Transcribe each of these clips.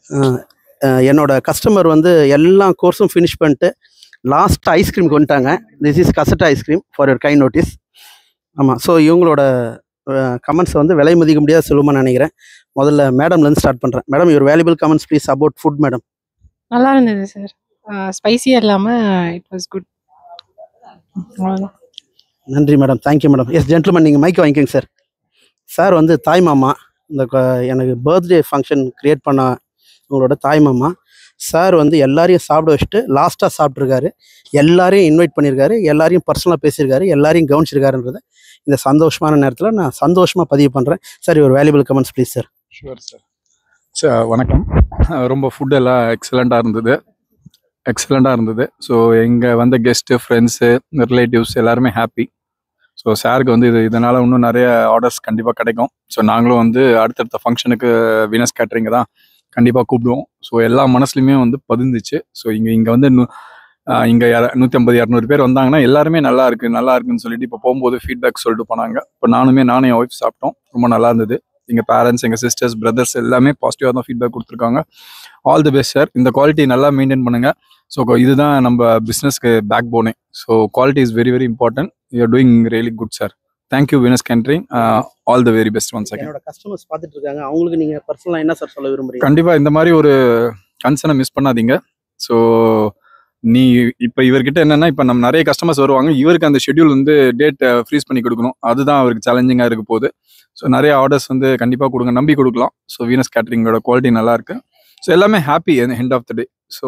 அஹ், அஹ், என்னோட கஸ்டமர் வந்து எல்லா கோர்ஸும் ஃபினிஷ் பண்ணிட்டு லாஸ்ட் ஐஸ்கிரீம்க்கு வந்துட்டாங்க this is cassata ice cream for your கை நோட்டீஸ் ஆமாம் ஸோ இவங்களோட கமெண்ட்ஸ் வந்து விலை மதிக்க முடியாத சொல்லுமா நினைக்கிறேன் முதல்ல மேடம்லேருந்து ஸ்டார்ட் பண்ணுறேன் madam your valuable comments please about food madam நல்லா இருந்தது சார் ஸ்பைசியாக இல்லாமல் இட் வாஸ் குட் அவ்வளோதான் நன்றி madam thank you madam yes gentleman நீங்கள் மைக் வாங்கிக்கோங்க சார் சார் வந்து தாய் மாமா இந்த க- எனக்கு பர்த்டே ஃபங்க்ஷன் க்ரியேட் பண்ண உங்களோட தாய் மாமா சார் வந்து எல்லாரையும் சாப்பிட வச்சுட்டு லாஸ்ட்டாக சாப்பிட்ருக்காரு எல்லாரையும் இன்வைட் பண்ணியிருக்காரு எல்லாரையும் பர்சனலாக பேசியிருக்காரு எல்லாரையும் கவனிச்சிருக்காருன்றதை இந்த சந்தோஷமான நேரத்தில் நான் சந்தோஷமாக பதிவு பண்ணுறேன் சார் ஒரு valuable comments please sir sure sir sir வணக்கம் அஹ் ரொம்ப ஃபுட் எல்லாம் எக்ஸலண்ட்டாக இருந்தது எக்ஸலண்ட்டாக இருந்தது ஸோ இங்கே வந்த கெஸ்ட்டு ஃப்ரெண்ட்ஸு ரிலேட்டிவ்ஸ் எல்லாருமே ஹாப்பி ஸோ சாருக்கு வந்து இது இதனால் இன்னும் நிறைய ஆர்டர்ஸ் கண்டிப்பாக கிடைக்கும் ஸோ நாங்களும் வந்து அடுத்தடுத்த ஃபங்க்ஷனுக்கு வீனஸ் கேட்ரிங்க தான் கண்டிப்பாக கூப்பிடுவோம் ஸோ எல்லா மனசுலையுமே வந்து பதிந்துச்சு ஸோ இங்கே இங்கே வந்து நூ ஆஹ் இங்க நூற்றி ஐம்பது இரநூறு பேர் வந்தாங்கன்னா எல்லாருமே நல்லா இருக்கு நல்லா இருக்குன்னு சொல்லிட்டு இப்போ போகும்போது ஃபீட்பேக் சொல்லிட்டு போனாங்க இப்போ நானுமே நானும் என் ஒய்ஃப் சாப்பிட்டோம் ரொம்ப நல்லா இருந்தது எங்கள் பேரண்ட்ஸ் எங்கள் சிஸ்டர்ஸ் பிரதர்ஸ் எல்லாமே பாசிட்டிவாக தான் ஃபீட்பேக் கொடுத்துருக்காங்க ஆல் தி பெஸ்ட் சார் இந்த குவாலிட்டி நல்லா மெயின்டைன் பண்ணுங்க ஸோ இதுதான் நம்ம பிஸ்னஸ்க்கு backbone so quality is very very important you're doing really good sir thank you Venus catering all the very best one second என்னோட கஸ்டமர்ஸ் பார்த்துட்டு இருக்காங்க அவங்களுக்கு நீங்கள் பர்சனலாக என்ன சார் சொல்ல விரும்புறீங்க கண்டிப்பாக இந்த மாதிரி ஒரு கன்சர்னை மிஸ் பண்ணாதீங்க ஸோ நீ இப்போ இவர்கிட்ட என்னன்னா இப்போ நம்ம நிறைய கஸ்டமர்ஸ் வருவாங்க இவருக்கு அந்த ஷெட்யூல் வந்து டேட் ஃப்ரீஸ் பண்ணி கொடுக்கணும் அதுதான் அவருக்கு சேலஞ்சிங்காக இருக்க போகுது ஸோ நிறைய ஆர்டர்ஸ் வந்து கண்டிப்பாக கொடுங்க நம்பி கொடுக்கலாம் ஸோ வீனஸ் கேட்ரிங்கோட குவாலிட்டி நல்லா இருக்கு ஸோ எல்லாமே happy end of the day so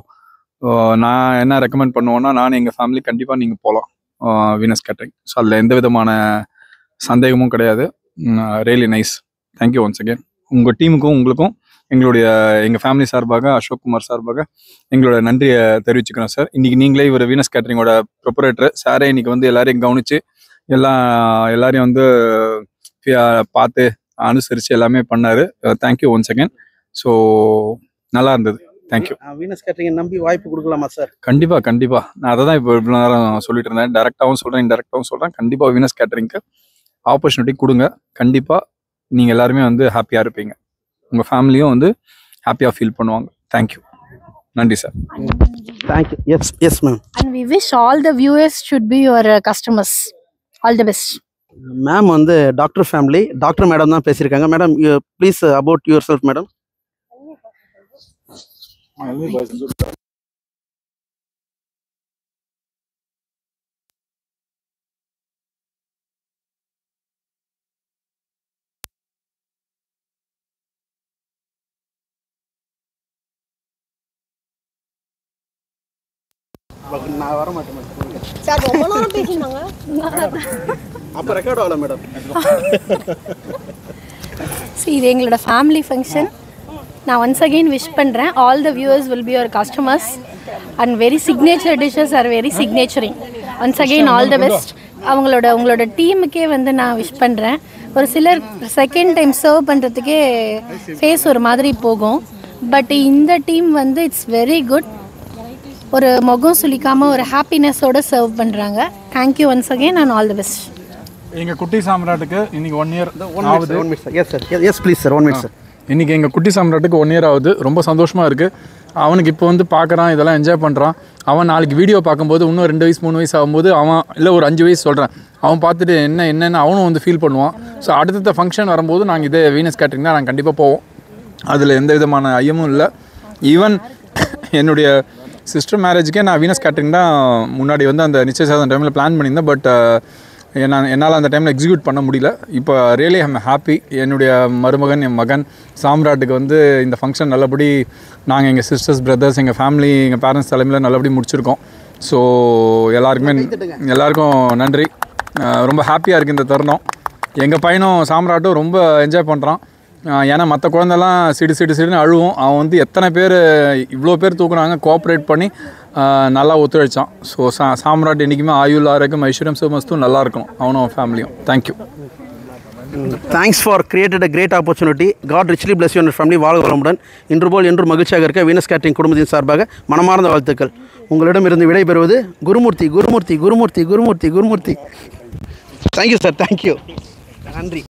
நான் என்ன ரெக்கமெண்ட் பண்ணுவேன்னா நான் எங்கள் ஃபேமிலி கண்டிப்பாக நீங்கள் போகலாம் வீனஸ் கேட்ரிங் ஸோ அதில் எந்த விதமான சந்தேகமும் கிடையாது really nice thank you once again உங்கள் டீமுக்கும் உங்களுக்கும் எங்களுடைய எங்கள் ஃபேமிலி சார்பாக அசோக் குமார் சார்பாக எங்களோட நன்றியை தெரிவிச்சுக்கிறோம் சார் இன்னைக்கு நீங்களே இவர் வீனஸ் கேட்டரிங்கோட ப்ரொப்பரேட்டர் சாரே இன்னைக்கு வந்து எல்லாரையும் கவனிச்சு எல்லாம் எல்லாரையும் வந்து அஹ், பார்த்து அனுசரித்து எல்லாமே பண்ணாரு தேங்க்யூ ஒன்ஸ் அகேன் ஸோ நல்லா இருந்தது தேங்க்யூ வீனஸ் கேட்டரிங்கை நம்பி வாய்ப்பு கொடுக்கலாமா சார் கண்டிப்பாக கண்டிப்பாக நான் அதை தான் இப்போ இவ்வளோ நேரம் சொல்லிட்டு இருந்தேன் டேரெக்டாகவும் சொல்கிறேன் இன்டெரக்டாகவும் சொல்கிறேன் கண்டிப்பாக வீனஸ் கேட்டரிங்க்கு ஆப்பர்ச்சுனிட்டி கொடுங்க கண்டிப்பாக நீங்கள் எல்லாருமே வந்து ஹாப்பியாக இருப்பீங்க உங்கள் ஃபேமிலியும் வந்து ஹாப்பியாக ஃபீல் பண்ணுவாங்க தேங்க்யூ நன்றி sir thank you yes yes ma'am And we wish all the viewers should be your uh, customers. All the best. Ma'am வந்து டாக்டர் ஃபேமிலி டாக்டர் மேடம் தான் பேசியிருக்காங்க madam please about yourself madam நான் வர மாட்டேன் sir ரொம்ப நேரம் பேசினாங்க அப்போ ரெக்கார்ட் ஆகல மேடம் See, இது எங்களோட ஃபேமிலி ஃபங்க்ஷன் நான் ஒன்ஸ் அகெயின் விஷ் பண்ணுறேன் all the viewers will be your customers and very signature dishes are very சிக்னேச்சரிங் once again all the best அவங்களோட உங்களோட டீமுக்கே வந்து நான் விஷ் பண்ணுறேன் ஒரு சிலர் செகண்ட் டைம் சர்வ் பண்ணுறதுக்கே ஃபேஸ் ஒரு மாதிரி போகும் பட் இந்த டீம் வந்து இட்ஸ் வெரி குட் ஒரு முகம் சுளிக்காமல் ஒரு ஹாப்பினஸோட சர்வ் பண்ணுறாங்க thank you once again and all the best எங்கள் குட்டி சாம்ராட்டுக்கு இன்னைக்கு one year one minute one minute sir yes sir yes please sir one minute sir இன்னைக்கு எங்கள் குட்டி சாம்ராட்டுக்கு ஒன் இயர் ஆகுது ரொம்ப சந்தோஷமாக இருக்குது அவனுக்கு இப்போ வந்து பார்க்குறான் இதெல்லாம் என்ஜாய் பண்ணுறான் அவன் நாளைக்கு வீடியோ பார்க்கும்போது இன்னும் ரெண்டு வயசு மூணு வயசு ஆகும்போது அவன் இல்லை ஒரு அஞ்சு வயசு சொல்கிறேன் அவன் பார்த்துட்டு என்ன என்னென்னு அவனும் வந்து ஃபீல் பண்ணுவான் ஸோ அடுத்தடுத்த ஃபங்க்ஷன் வரும்போது நாங்கள் இதே வீனஸ் கேட்டரிங் தான் நாங்கள் கண்டிப்பாக போவோம் அதில் எந்த விதமான ஐயமும் இல்லை ஈவன் என்னுடைய சிஸ்டர் மேரேஜுக்கே நான் வீனஸ் கேட்டரிங் தான் முன்னாடி வந்து அந்த நிச்சயதார்த்தம் டைமில் பிளான் பண்ணியிருந்தேன் பட் என்ன என்னால் அந்த டைமில் எக்ஸிக்யூட் பண்ண முடியல இப்போ ரியலி ஐம் ஹாப்பி என்னுடைய மருமகன் என் மகன் சாம்ராட்டுக்கு வந்து இந்த ஃபங்க்ஷன் நல்லபடி நாங்கள் எங்கள் சிஸ்டர்ஸ் பிரதர்ஸ் எங்கள் ஃபேமிலி எங்கள் பேரண்ட்ஸ் தலைமையில் நல்லபடி முடிச்சிருக்கோம் ஸோ எல்லாருக்குமே எல்லாருக்கும் நன்றி அஹ் ரொம்ப ஹாப்பியாக இருக்குது இந்த தருணம் எங்கள் பையனும் சாம்ராட்டும் ரொம்ப என்ஜாய் பண்ணுறான் ஏன்னா மற்ற குழந்தெல்லாம் சிடு சிடு சிடுன்னு அழுவும் அவன் வந்து எத்தனை பேர் இவ்வளோ பேர் தூக்குனாங்க கோஆப்ரேட் பண்ணி அஹ் நல்லா ஒத்துழைச்சான் ஸோ சா சாம்ராட் என்றைக்குமே ஆயுள் ஆரோக்கியம் ஐஸ்வர்யம் சுமஸ்தும் நல்லா இருக்கணும் அவனும் அவன் ஃபேமிலியும் thank you thanks for created a great opportunity God richly bless your family வாழ்க வளமுடன் இன்று போல் என்று மகிழ்ச்சியாக இருக்க வீனஸ் கேட்டரிங் குடும்பத்தின் சார்பாக மனமார்ந்த வாழ்த்துக்கள் உங்களிடமிருந்து விடைபெறுவது Gurumurthy Gurumurthy Gurumurthy Gurumurthy Gurumurthy thank you sir thank you நன்றி